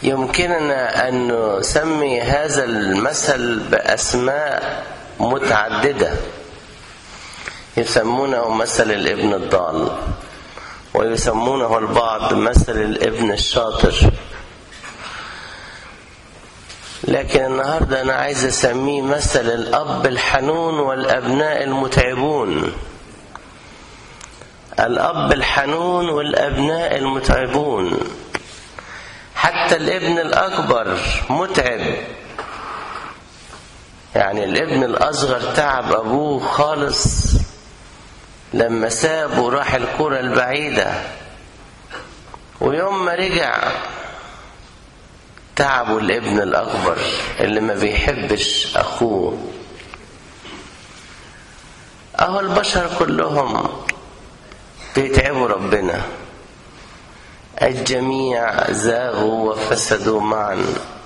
يمكننا أن نسمي هذا المثل بأسماء متعددة يسمونه مثل الابن الضال ويسمونه البعض مثل الابن الشاطر لكن النهاردة أنا عايز أسميه مثل الأب الحنون والأبناء المتعبون الأب الحنون والأبناء المتعبون حتى الابن الأكبر متعب يعني الابن الأصغر تعب أبوه خالص لما ساب وراح الكرة البعيدة ويوم ما رجع تعبوا الابن الأكبر اللي ما بيحبش أخوه أهو البشر كلهم بيتعبوا ربنا الجميع زاغوا وفسدوا معا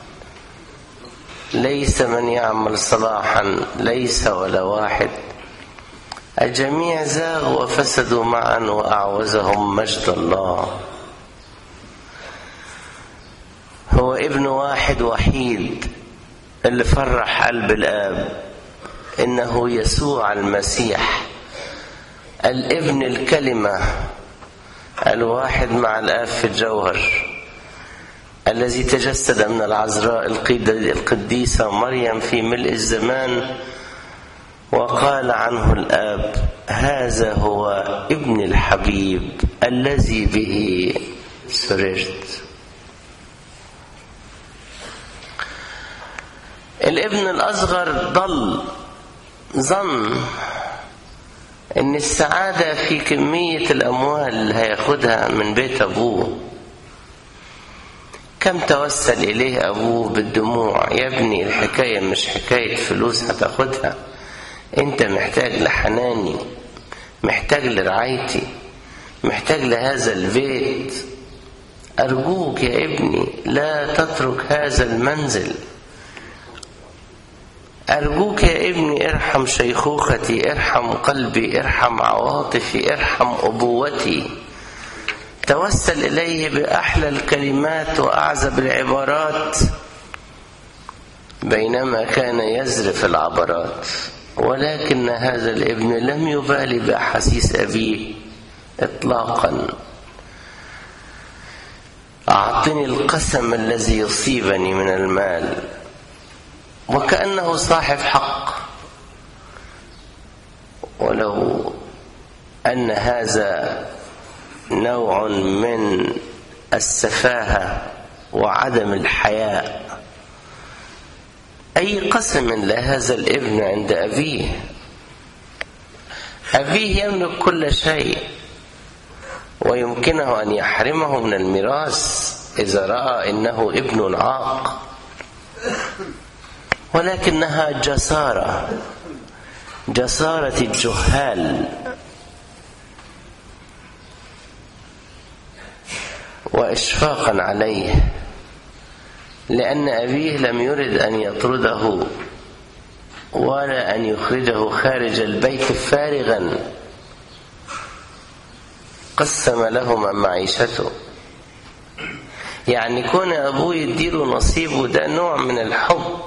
ليس من يعمل صلاحا ليس ولا واحد الجميع زاغوا وفسدوا معا وأعوزهم مجد الله هو ابن واحد وحيد اللي فرح قلب الآب إنه يسوع المسيح الابن الكلمة الواحد مع الآب في الجوهر الذي تجسد من العذراء القديسة مريم في ملء الزمان وقال عنه الآب هذا هو ابن الحبيب الذي به سررت الابن الأصغر ضل ظن ان السعادة في كمية الاموال اللي هياخدها من بيت ابوه كم توسل اليه ابوه بالدموع يا ابني الحكاية مش حكاية فلوس هتاخدها انت محتاج لحناني محتاج لرعايتي محتاج لهذا البيت ارجوك يا ابني لا تترك هذا المنزل أرجوك يا ابني ارحم شيخوختي ارحم قلبي ارحم عواطفي ارحم أبوتي توسل إليه بأحلى الكلمات وأعزب العبارات بينما كان يزرف العبرات ولكن هذا الابن لم يبالي بأحاسيس أبيه إطلاقا أعطني القسم الذي يصيبني من المال وكأنه صاحب حق ولو أن هذا نوع من السفاهة وعدم الحياء أي قسم لهذا الابن عند أبيه أبيه يملك كل شيء ويمكنه أن يحرمه من الميراث إذا رأى إنه ابن عاق ولكنها جسارة جسارة الجهال وإشفاقا عليه لأن أبيه لم يرد أن يطرده ولا أن يخرجه خارج البيت فارغا قسم لهما معيشته يعني كون أبوه يديله نصيبه ده نوع من الحب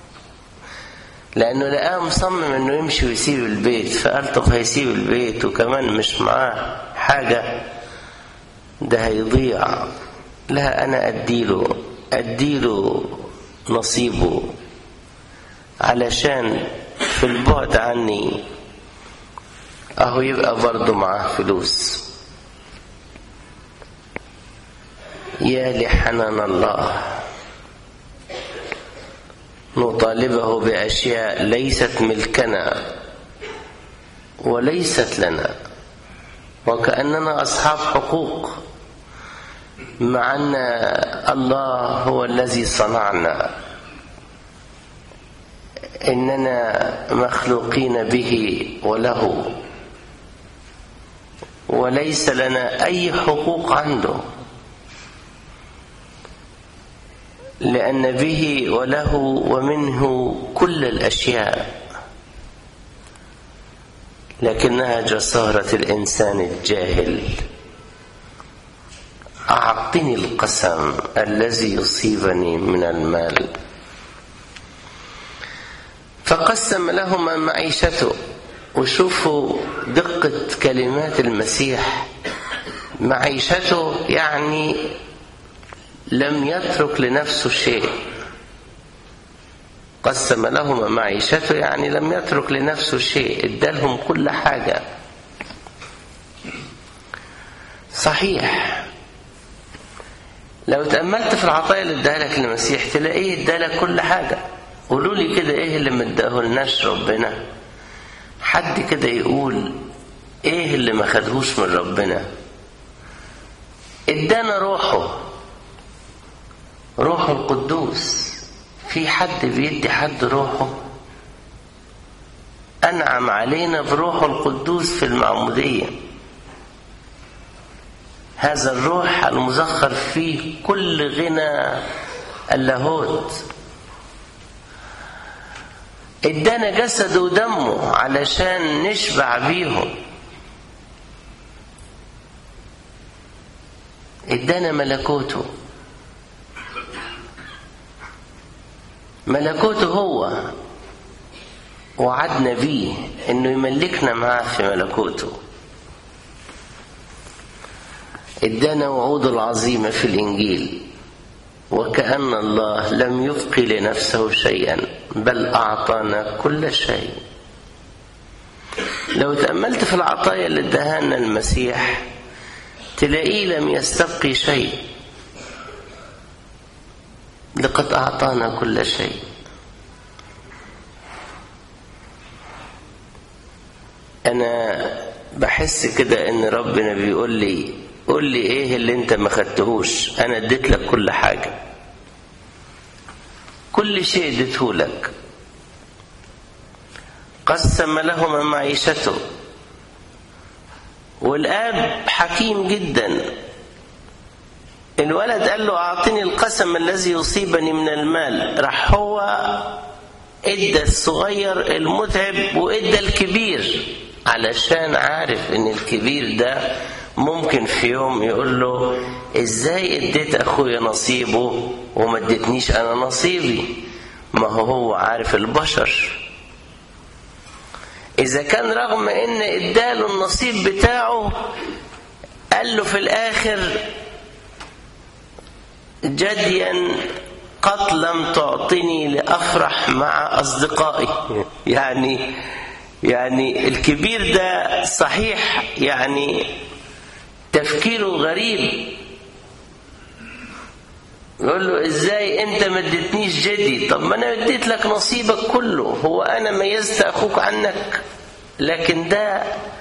لأنه لقاه مصمم إنه يمشي ويسيب البيت فقال طب هيسيب البيت وكمان مش معاه حاجة ده هيضيع لا أنا أديله أديله نصيبه علشان في البعد عني أهو يبقى برضه معاه فلوس يا لحنان الله نطالبه بأشياء ليست ملكنا وليست لنا وكأننا أصحاب حقوق مع أن الله هو الذي صنعنا إننا مخلوقين به وله وليس لنا أي حقوق عنده لأن به وله ومنه كل الأشياء لكنها جسارة الإنسان الجاهل أعطني أعطني القسم الذي يصيبني من المال فقسم لهما معيشته وشوفوا دقة كلمات المسيح معيشته يعني لم يترك لنفسه شيء قسم لهما معيشته يعني لم يترك لنفسه شيء ادالهم كل حاجة صحيح لو تأملت في العطايا اللي اداها لك المسيح تلاقيه ادالك كل حاجة قولوا لي كده ايه اللي مداه لناش ربنا حد كده يقول ايه اللي ما خدهوش من ربنا ادانا روحه روحه القدوس في حد بيدي حد روحه انعم علينا بروحه القدوس في المعموديه هذا الروح المزخر فيه كل غنى اللاهوت ادانا جسده ودمه علشان نشبع بيهم ادانا ملكوته ملكوته هو وعدنا بيه انه يملكنا معاه في ملكوته ادانا وعوده العظيمه في الانجيل وكأن الله لم يبق لنفسه شيئا بل أعطانا كل شيء لو تأملت في العطايا اللي ادهانا المسيح تلاقيه لم يستبقي شيء لقد أعطانا كل شيء أنا بحس كده إن ربنا بيقول لي قول لي إيه اللي أنت ما خدتهوش أنا اديت لك كل حاجة كل شيء اديته لك قسم لهما معيشته والآب حكيم جدا الولد قال له أعطني القسم الذي يصيبني من المال راح هو ادى الصغير المتعب وادى الكبير علشان عارف ان الكبير ده ممكن في يوم يقول له ازاي اديت اخويا نصيبه وما اديتنيش انا نصيبي ما هو هو عارف البشر اذا كان رغم ان اداله النصيب بتاعه قال له في الاخر جديا قد لم تعطني لافرح مع اصدقائي يعني يعني الكبير ده صحيح يعني تفكيره غريب يقول له ازاي انت ما اديتنيش جدي طب ما انا اديت لك نصيبك كله هو انا ميزت اخوك عنك لكن ده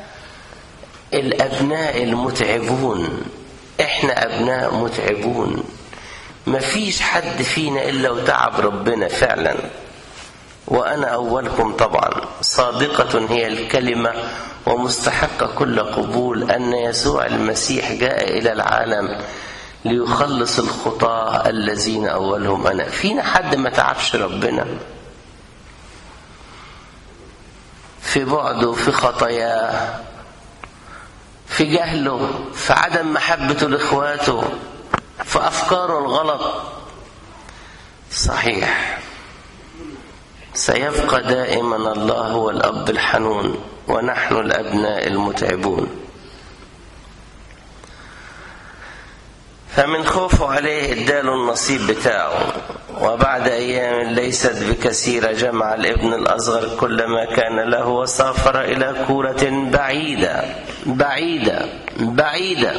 الابناء المتعبون احنا ابناء متعبون مفيش حد فينا الا وتعب ربنا فعلا وانا اولكم طبعا صادقه هي الكلمه ومستحقه كل قبول ان يسوع المسيح جاء الى العالم ليخلص الخطاة الذين اولهم انا فينا حد ما تعبش ربنا في بعده في خطاياه في جهله في عدم محبته لاخواته في افكاره الغلط صحيح سيبقى دائما الله هو الاب الحنون ونحن الابناء المتعبون فمن خوفه عليه اداله النصيب بتاعه وبعد ايام ليست بكثيره جمع الابن الاصغر كل ما كان له وسافر الى كوره بعيده بعيده بعيده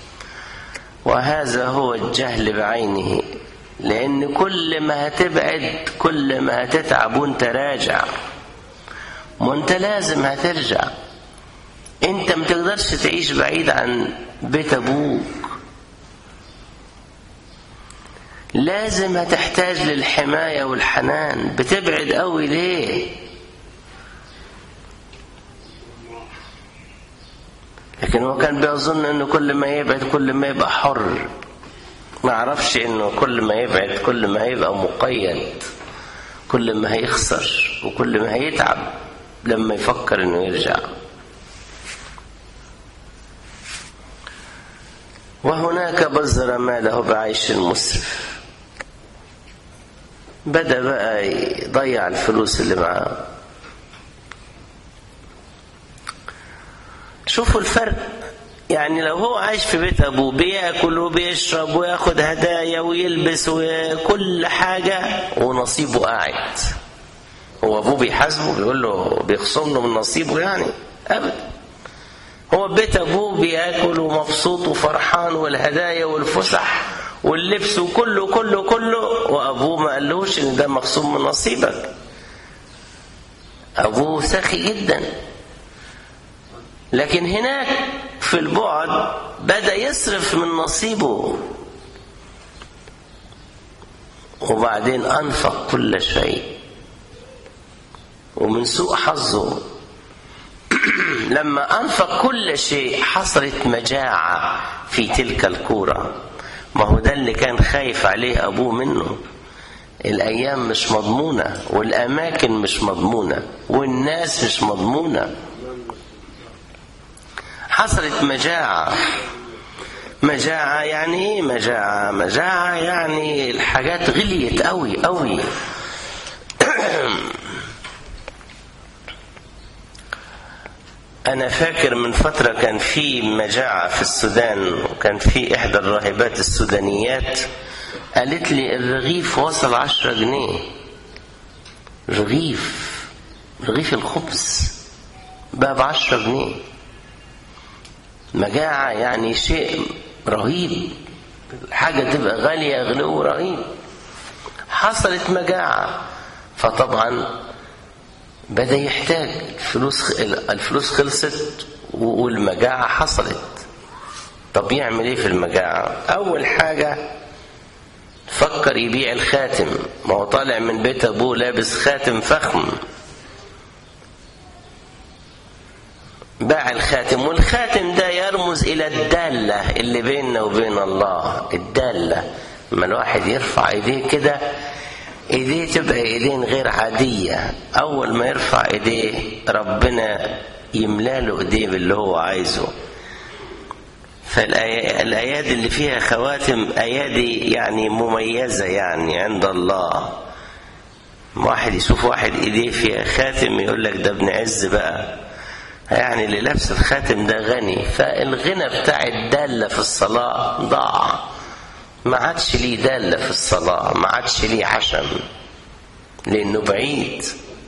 وهذا هو الجهل بعينه لان كل ما هتبعد كل ما هتتعب وانت راجع وانت لازم هترجع انت ما تقدرش تعيش بعيد عن بيت ابوك لازم هتحتاج للحماية والحنان بتبعد قوي ليه لكن هو كان بيظن انه كل ما يبعد كل ما يبقى حر ما عرفش انه كل ما يبعد كل ما هيبقى مقيد كل ما هيخسر وكل ما هيتعب لما يفكر انه يرجع وهناك هناك بذر ماله بعيش المسرف بدأ بقى يضيع الفلوس اللي معاه شوفوا الفرق يعني لو هو عايش في بيت ابوه بياكل وبيشرب وياخد هدايا ويلبس وكل حاجه ونصيبه قاعد هو ابوه بيحاسبه بيقول له بيخصم له من نصيبه يعني ابدا هو بيت ابوه بياكل ومبسوط وفرحان والهدايا والفسح واللبس وكله كله كله وابوه ما قالوش ان ده مخصوم من نصيبك ابوه سخي جدا لكن هناك في البعد بدا يصرف من نصيبه وبعدين انفق كل شيء ومن سوء حظه لما انفق كل شيء حصلت مجاعه في تلك الكوره ما هو ده اللي كان خايف عليه ابوه منه الايام مش مضمونه والاماكن مش مضمونه والناس مش مضمونه حصلت مجاعه مجاعه يعني ايه مجاعه مجاعه يعني الحاجات غليت قوي قوي أنا فاكر من فترة كان في مجاعة في السودان وكان في إحدى الراهبات السودانيات قالت لي الرغيف وصل عشرة جنيه رغيف رغيف الخبز بقى بعشرة جنيه مجاعة يعني شيء رهيب حاجة تبقى غالية غلو رهيب حصلت مجاعة فطبعا بدا يحتاج الفلوس الفلوس خلصت والمجاعه حصلت طب يعمل ايه في المجاعه اول حاجه فكر يبيع الخاتم ما هو طالع من بيت ابوه لابس خاتم فخم باع الخاتم والخاتم ده يرمز الى الداله اللي بيننا وبين الله الداله لما الواحد يرفع ايديه كده ايديه تبقى ايدين غير عادية اول ما يرفع ايديه ربنا يملاله ايديه باللي هو عايزه فالايات اللي فيها خواتم ايادي يعني مميزة يعني عند الله واحد يشوف واحد ايديه فيها خاتم يقول لك ده ابن عز بقى يعني اللي لابس الخاتم ده غني فالغنى بتاع الدالة في الصلاة ضاع ما عادش ليه دالة في الصلاة ما عادش ليه عشم لأنه بعيد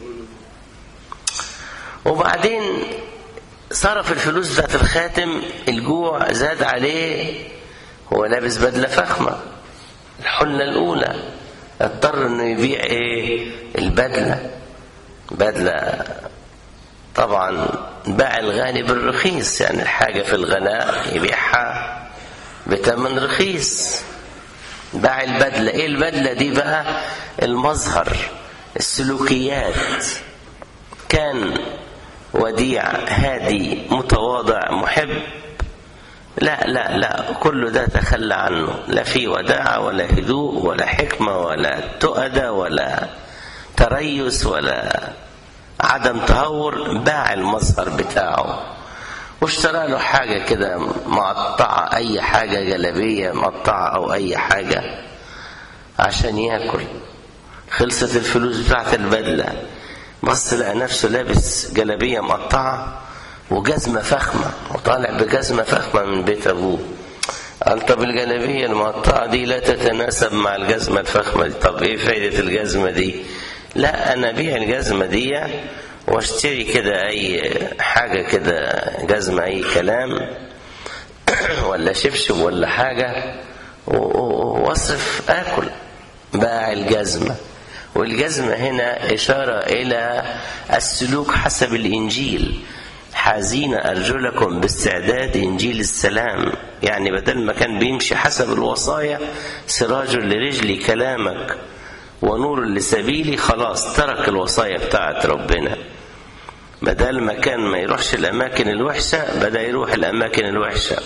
وبعدين صرف الفلوس بتاعت الخاتم الجوع زاد عليه هو لابس بدلة فخمة الحلة الأولى اضطر انه يبيع ايه البدلة بدلة طبعا باع الغالي بالرخيص يعني الحاجة في الغلاء يبيعها بثمن رخيص باع البدلة ايه البدلة دي بقى المظهر السلوكيات كان وديع هادي متواضع محب لا لا لا كل ده تخلى عنه لا في وداعة ولا هدوء ولا حكمة ولا تؤدة ولا تريث ولا عدم تهور باع المظهر بتاعه واشترى له حاجة كده مقطعة أي حاجة جلبية مقطعة أو أي حاجة عشان ياكل خلصت الفلوس بتاعت البدلة بص لقى نفسه لابس جلبية مقطعة وجزمة فخمة وطالع بجزمة فخمة من بيت أبوه قال طب الجلبية المقطعة دي لا تتناسب مع الجزمة الفخمة دي طب إيه فايدة الجزمة دي لا أنا أبيع الجزمة دي واشتري كده اي حاجة كده جزمة اي كلام ولا شبشب ولا حاجة واصرف اكل باع الجزمة والجزمة هنا إشارة إلى السلوك حسب الإنجيل حازين أرجلكم باستعداد إنجيل السلام يعني بدل ما كان بيمشي حسب الوصايا سراج لرجلي كلامك ونور لسبيلي خلاص ترك الوصايا بتاعت ربنا بدل ما كان ما يروحش الأماكن الوحشة بدأ يروح الأماكن الوحشة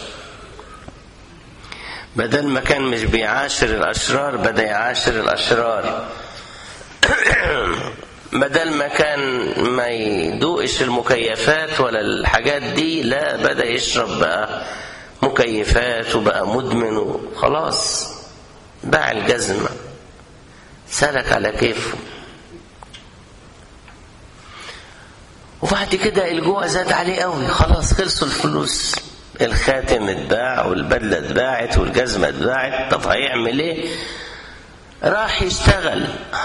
بدل ما كان مش بيعاشر الأشرار بدأ يعاشر الأشرار بدل ما كان ما يدوقش المكيفات ولا الحاجات دي لا بدأ يشرب بقى مكيفات وبقى مدمن وخلاص باع الجزمة سلك على كيفه وبعد كده الجوع زاد عليه قوي خلاص خلصوا الفلوس الخاتم اتباع والبدلة اتباعت والجزمة اتباعت طب هيعمل ايه راح يشتغل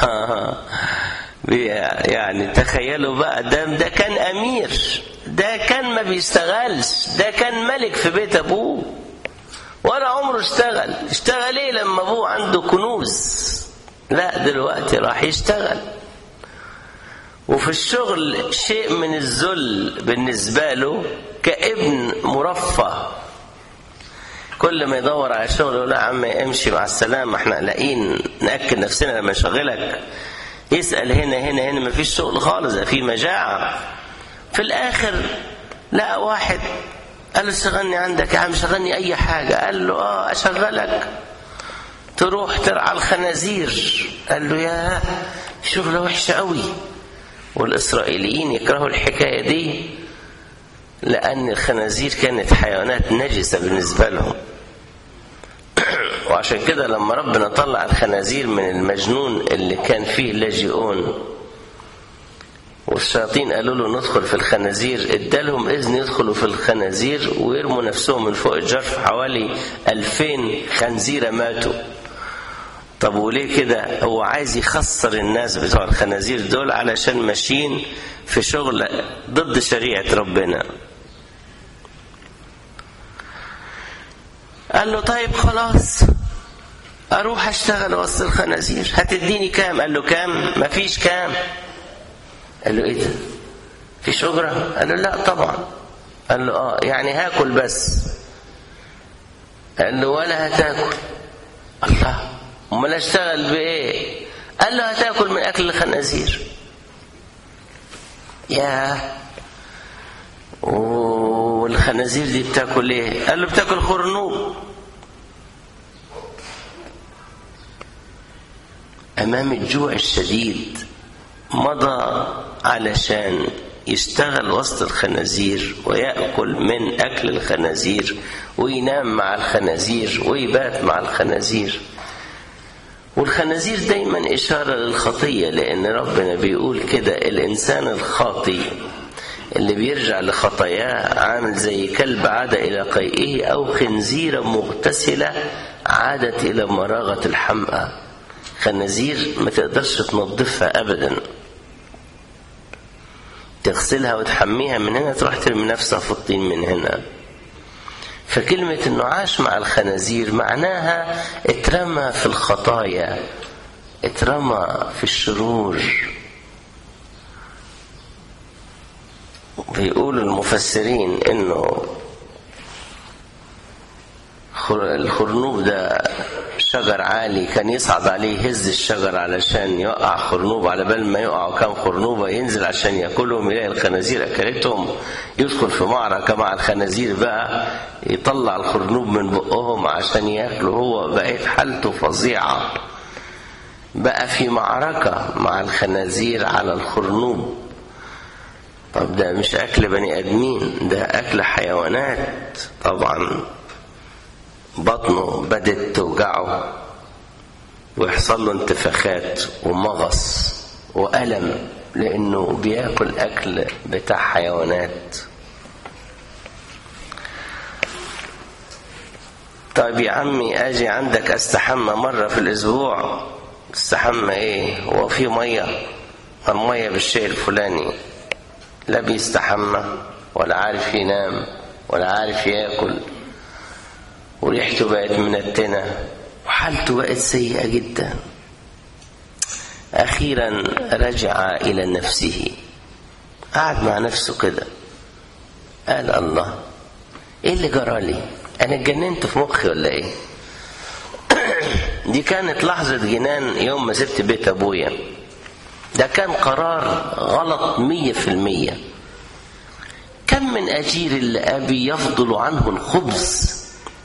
يعني تخيلوا بقى ده ده كان امير ده كان ما بيشتغلش ده كان ملك في بيت ابوه ولا عمره اشتغل اشتغل ايه لما ابوه عنده كنوز لا دلوقتي راح يشتغل وفي الشغل شيء من الذل بالنسبة له كابن مرفه كل ما يدور على شغل يقول لا يا عم امشي مع السلامة احنا لاقيين نأكد نفسنا لما نشغلك يسأل هنا هنا هنا ما فيش شغل خالص في مجاعة في الآخر لقى واحد قال له شغلني عندك يا عم شغلني أي حاجة قال له اه أشغلك تروح ترعى الخنازير قال له يا شغلة وحشة قوي والإسرائيليين يكرهوا الحكاية دي لأن الخنازير كانت حيوانات نجسة بالنسبة لهم وعشان كده لما ربنا طلع الخنازير من المجنون اللي كان فيه لاجئون والشياطين قالوا له ندخل في الخنازير ادالهم اذن يدخلوا في الخنازير ويرموا نفسهم من فوق الجرف حوالي ألفين خنزيرة ماتوا طب وليه كده هو عايز يخسر الناس بتوع الخنازير دول علشان ماشيين في شغل ضد شريعة ربنا قال له طيب خلاص اروح اشتغل وسط الخنازير هتديني كام قال له كام مفيش كام قال له ايه ده فيش اجره قال له لا طبعا قال له اه يعني هاكل بس قال له ولا هتاكل الله امال اشتغل بايه قال له هتاكل من اكل الخنازير يا والخنازير دي بتاكل ايه قال له بتاكل خرنوب امام الجوع الشديد مضى علشان يشتغل وسط الخنازير ويأكل من أكل الخنازير وينام مع الخنازير ويبات مع الخنازير والخنازير دايما إشارة للخطية لأن ربنا بيقول كده الإنسان الخاطي اللي بيرجع لخطاياه عامل زي كلب عاد إلى قيئه أو خنزيرة مغتسلة عادت إلى مراغة الحمأة خنازير ما تقدرش تنظفها أبدا تغسلها وتحميها من هنا تروح ترمي نفسها في الطين من هنا فكلمة انه عاش مع الخنازير معناها اترمى في الخطايا اترمى في الشرور بيقول المفسرين انه الخرنوب ده شجر عالي كان يصعد عليه يهز الشجر علشان يقع خرنوب على بال ما يقعوا كام خرنوبة ينزل عشان ياكلهم يلاقي الخنازير أكلتهم يدخل في معركة مع الخنازير بقى يطلع الخرنوب من بقهم عشان ياكلوا هو بقت حالته فظيعة بقى في معركة مع الخنازير على الخرنوب طب ده مش أكل بني آدمين ده أكل حيوانات طبعا بطنه بدت توجعه ويحصل له انتفاخات ومغص وألم لأنه بياكل أكل بتاع حيوانات طيب يا عمي أجي عندك أستحمى مرة في الأسبوع استحمى إيه هو في مية المية بالشيء الفلاني لا بيستحمى ولا عارف ينام ولا عارف ياكل وريحته بقت منتنة وحالته بقت سيئة جدا أخيرا رجع إلى نفسه قعد مع نفسه كده قال الله إيه اللي جرى لي أنا اتجننت في مخي ولا إيه دي كانت لحظة جنان يوم ما سبت بيت أبويا ده كان قرار غلط مية في المية كم من أجير لأبي يفضل عنه الخبز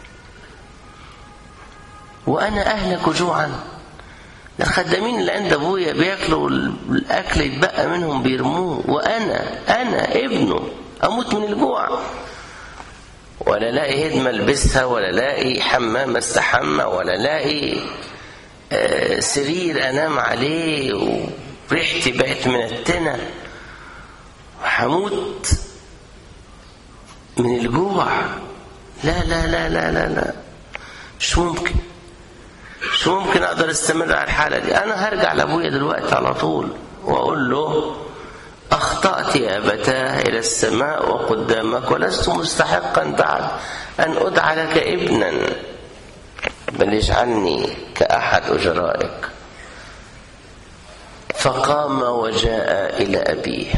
وأنا أهلك جوعا ده الخدامين اللي عند أبويا بياكلوا الأكل يتبقى منهم بيرموه وأنا أنا ابنه أموت من الجوع ولا لاقي هدمة البسها ولا لاقي حمام استحمى ولا لاقي آه، سرير انام عليه وريحتي بقت من التنة وحموت من الجوع لا لا لا لا لا لا مش ممكن مش ممكن اقدر استمر على الحالة دي انا هرجع لابويا دلوقتي على طول واقول له أخطأت يا أبتاه إلى السماء وقدامك ولست مستحقا بعد أن أدعى لك ابنا بل اجعلني كأحد أجرائك فقام وجاء إلى أبيه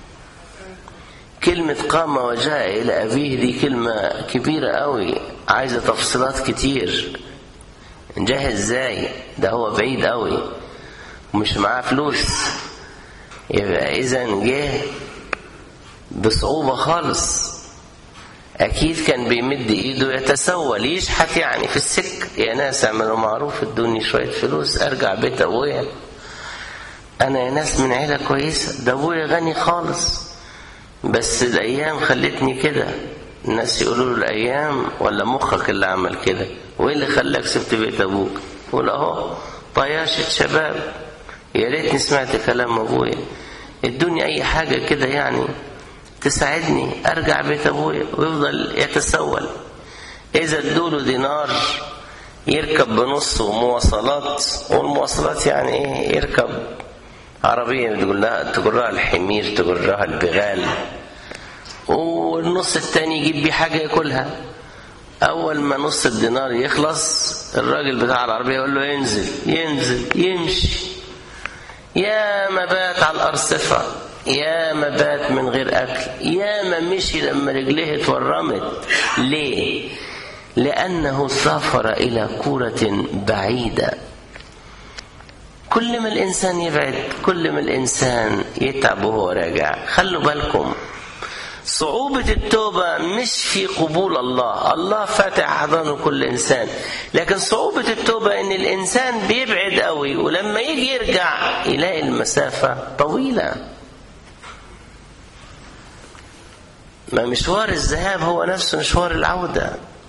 كلمة قام وجاء إلى أبيه دي كلمة كبيرة قوي عايزة تفصيلات كتير جاه ازاي ده هو بعيد قوي ومش معاه فلوس يبقى إذا جه بصعوبة خالص أكيد كان بيمد إيده يتسول يشحت يعني في السك يا ناس اعملوا معروف ادوني شوية فلوس أرجع بيت أبويا أنا يا ناس من عيلة كويسة ده أبويا غني خالص بس الأيام خلتني كده الناس يقولوا له الأيام ولا مخك اللي عمل كده وإيه اللي خلاك سبت بيت أبوك يقول أهو طياشة شباب يا ريتني سمعت كلام ابويا ادوني اي حاجه كده يعني تساعدني ارجع بيت ابويا ويفضل يتسول اذا ادوله دينار يركب بنصه مواصلات والمواصلات يعني ايه يركب عربيه تقول لها تجرها الحمير تجرها البغال والنص التاني يجيب بيه حاجه ياكلها اول ما نص الدينار يخلص الراجل بتاع العربيه يقول له ينزل ينزل يمشي يا ما بات على الأرصفة يا ما بات من غير أكل يا ما مشي لما رجليه اتورمت ليه؟ لأنه سافر إلى كورة بعيدة كل ما الإنسان يبعد كل ما الإنسان يتعب وهو راجع خلوا بالكم صعوبة التوبة مش في قبول الله الله فاتح حضانه كل إنسان لكن صعوبة التوبة إن الإنسان بيبعد قوي ولما يجي يرجع يلاقي المسافة طويلة ما مشوار الذهاب هو نفسه مشوار العودة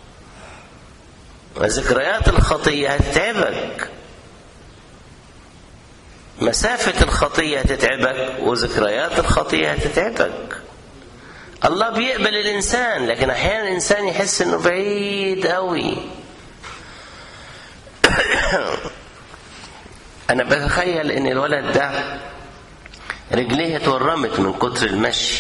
وذكريات الخطية هتتعبك مسافة الخطية هتتعبك وذكريات الخطية هتتعبك الله بيقبل الإنسان لكن أحيانا الإنسان يحس إنه بعيد قوي أنا بتخيل إن الولد ده رجليه اتورمت من كتر المشي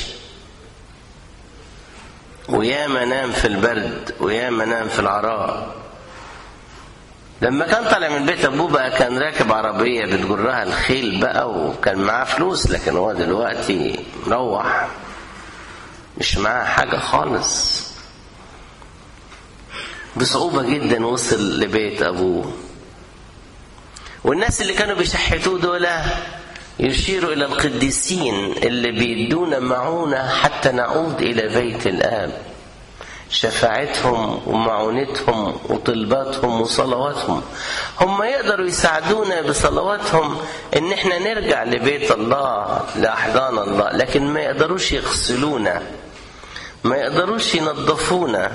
وياما نام في البرد وياما نام في العراء لما كان طالع من بيت ابوه بقى كان راكب عربيه بتجرها الخيل بقى وكان معاه فلوس لكن هو دلوقتي مروح مش معاه حاجة خالص بصعوبة جدا وصل لبيت أبوه والناس اللي كانوا بيشحتوه دول يشيروا إلى القديسين اللي بيدونا معونة حتى نعود إلى بيت الآب شفاعتهم ومعونتهم وطلباتهم وصلواتهم هم يقدروا يساعدونا بصلواتهم ان احنا نرجع لبيت الله لاحضان الله لكن ما يقدروش يغسلونا ما يقدروش ينظفونا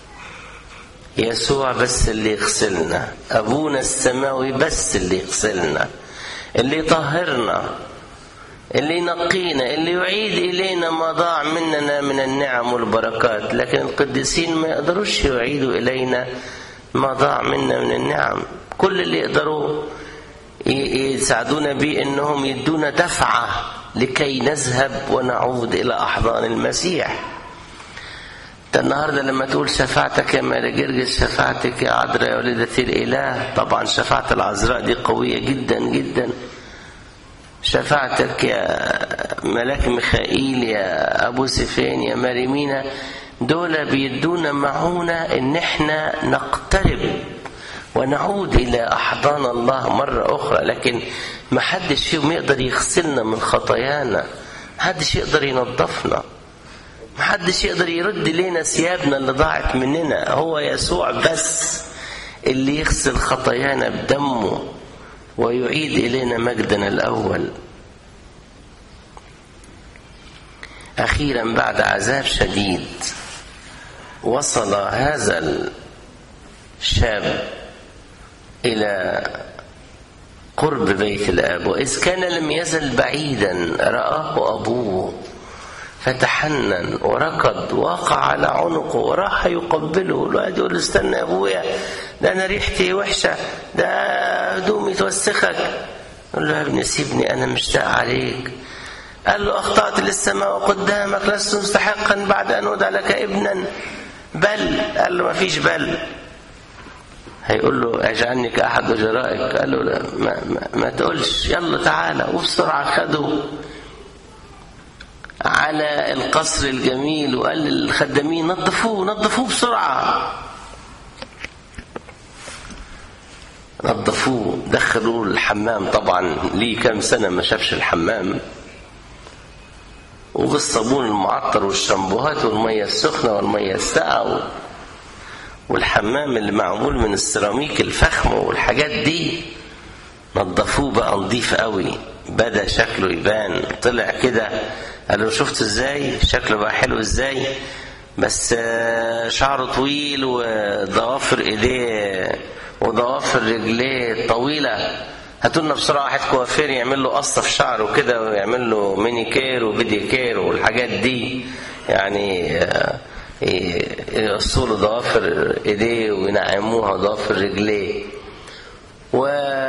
يسوع بس اللي يغسلنا ابونا السماوي بس اللي يغسلنا اللي يطهرنا اللي ينقينا اللي يعيد إلينا ما ضاع مننا من النعم والبركات لكن القديسين ما يقدروش يعيدوا إلينا ما ضاع منا من النعم كل اللي يقدروا يساعدونا به انهم يدونا دفعه لكي نذهب ونعود الى احضان المسيح ده النهارده لما تقول شفاعتك يا ملك جرجس شفاعتك يا عذراء يا ولدة الإله طبعا شفاعة العذراء دي قوية جدا جدا شفاعتك يا ملاك ميخائيل يا أبو سفين يا مريمينا دول بيدونا معونة إن احنا نقترب ونعود إلى أحضان الله مرة أخرى لكن ما حدش فيهم يقدر يغسلنا من خطايانا محدش يقدر ينظفنا محدش يقدر يرد لنا ثيابنا اللي ضاعت مننا هو يسوع بس اللي يغسل خطايانا بدمه ويعيد إلينا مجدنا الأول أخيرا بعد عذاب شديد وصل هذا الشاب إلى قرب بيت الآب وإذ كان لم يزل بعيدا رآه أبوه فتحنن وركض وقع على عنقه وراح يقبله الواحد يقول له استنى يا ابويا ده انا ريحتي وحشه ده هدومي توسخك يقول له يا ابني سيبني انا مشتاق عليك قال له اخطات للسماء قدامك لست مستحقا بعد ان ادعى لك ابنا بل قال له ما فيش بل هيقول له اجعلني كاحد وجرائك قال له لا ما, ما, ما تقولش يلا تعالى وبسرعه خده على القصر الجميل وقال للخدامين نظفوه نظفوه بسرعة نظفوه دخلوه الحمام طبعا ليه كام سنة ما شافش الحمام وبالصابون المعطر والشامبوهات والمية السخنة والمية الساقعة والحمام اللي معمول من السيراميك الفخم والحاجات دي نظفوه بقى نظيف قوي بدا شكله يبان طلع كده قال له شفت ازاي شكله بقى حلو ازاي بس شعره طويل وضوافر ايديه وضوافر رجليه طويله هاتوا لنا بسرعه واحد كوافير يعمل له قصه في شعره كده ويعمل له ميني كير وفيديو كير والحاجات دي يعني يقصوا له ضوافر ايديه وينعموها ضوافر رجليه و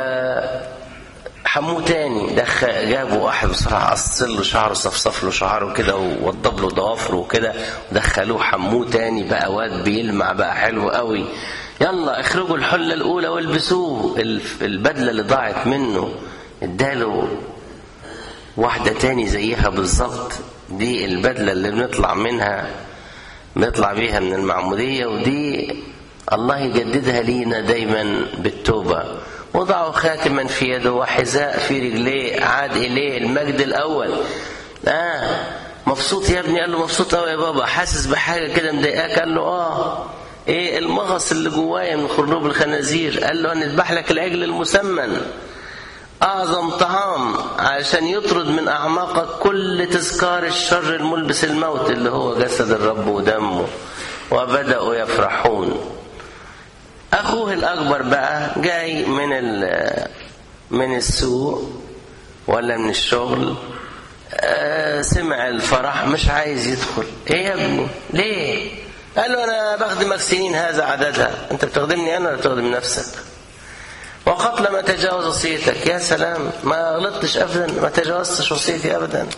حموه تاني دخل جابوا واحد بصراحة قصر له شعره صفصف له شعره كده ووضب له ضوافره وكده ودخلوه حموه تاني بقى واد بيلمع بقى حلو قوي يلا اخرجوا الحلة الأولى والبسوه البدلة اللي ضاعت منه اداله واحدة تاني زيها بالظبط دي البدلة اللي بنطلع منها بنطلع بيها من المعمودية ودي الله يجددها لينا دايما بالتوبة وضعوا خاتما في يده وحذاء في رجليه عاد إليه المجد الأول آه مبسوط يا ابني قال له مبسوط قوي يا بابا حاسس بحاجة كده مضايقاك قال له آه ايه المغص اللي جوايا من خروب الخنازير قال له هنذبح لك العجل المسمن أعظم طعام عشان يطرد من أعماقك كل تذكار الشر الملبس الموت اللي هو جسد الرب ودمه وبدأوا يفرحون أخوه الأكبر بقى جاي من من السوق ولا من الشغل آه سمع الفرح مش عايز يدخل ايه يا ابني ليه قال له انا بخدمك سنين هذا عددها انت بتخدمني انا ولا بتخدم نفسك وقت لما تجاوز وصيتك يا سلام ما غلطتش ابدا ما تجاوزتش وصيتي ابدا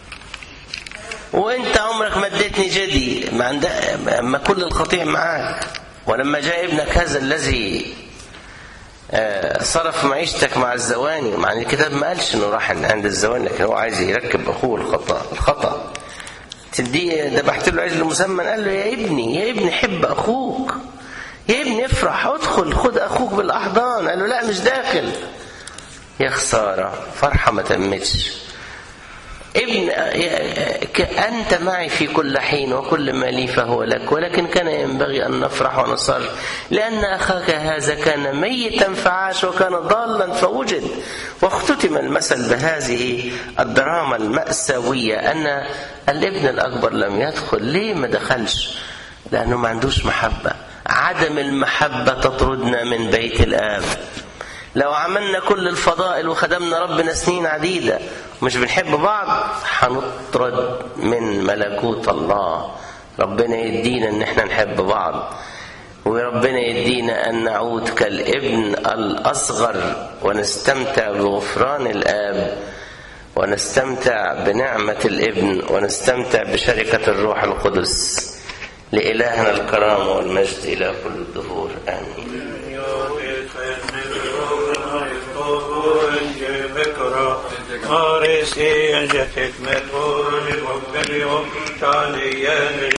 وانت عمرك ما اديتني جدي ما عندك ما كل القطيع معاك ولما جاء ابنك هذا الذي صرف معيشتك مع الزواني مع الكتاب ما قالش انه راح عند الزواني لكن هو عايز يركب اخوه الخطا الخطا تديه ذبحت له عجل مسمن قال له يا ابني يا ابني حب اخوك يا ابني افرح ادخل خد اخوك بالاحضان قال له لا مش داخل يا خساره فرحه ما تمتش ابن أنت معي في كل حين وكل ما لي فهو لك ولكن كان ينبغي أن نفرح ونصر لأن أخاك هذا كان ميتا فعاش وكان ضالا فوجد واختتم المثل بهذه الدراما المأساوية أن الابن الأكبر لم يدخل ليه ما دخلش لأنه ما عندوش محبة عدم المحبة تطردنا من بيت الآب لو عملنا كل الفضائل وخدمنا ربنا سنين عديدة مش بنحب بعض هنطرد من ملكوت الله ربنا يدينا ان احنا نحب بعض وربنا يدينا ان نعود كالابن الاصغر ونستمتع بغفران الاب ونستمتع بنعمة الابن ونستمتع بشركة الروح القدس لإلهنا الكرامة والمجد إلى كل الدهور آمين Mare si angetet med vår, och